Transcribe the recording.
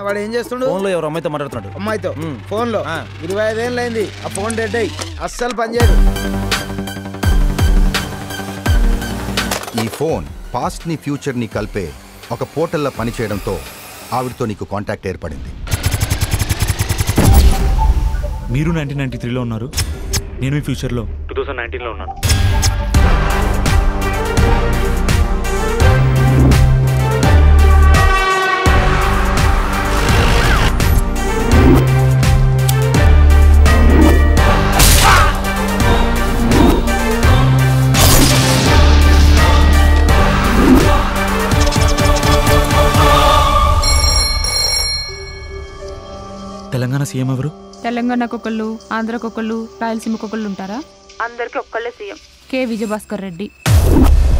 వాడు ఏం చేస్తుండు ఫోన్ లో ఎవరు అమ్మాయితో మాట్లాడుతున్నాడు అమ్మాయితో మ్. ఫోన్ లో ఆ. ఇరవై ఐదేళ్ళు అయింది ఆ ఫోన్ డెడ్ అయ్యి అస్సలు పనిచేయదు ఈ ఫోన్ పాస్ట్ ని ఫ్యూచర్ ని కలిపే ఒక పోర్టల్లో పనిచేయడంతో ఆవిడతో నీకు కాంటాక్ట్ ఏర్పడింది మీరు నైన్టీన్ నైన్టీ త్రీలో ఉన్నారు నేను మీ ఫ్యూచర్లో టూ థౌసండ్ నైన్టీన్లో ఉన్నాను తెలంగాణ సీఎం ఎవరు తెలంగాణకు ఒకళ్ళు ఆంధ్రకు ఒకళ్ళు రాయలసీమకు ఒకళ్ళు ఉంటారా అందరికి ఒక్కళ్ళే సీఎం కె విజయభాస్కర్ రెడ్డి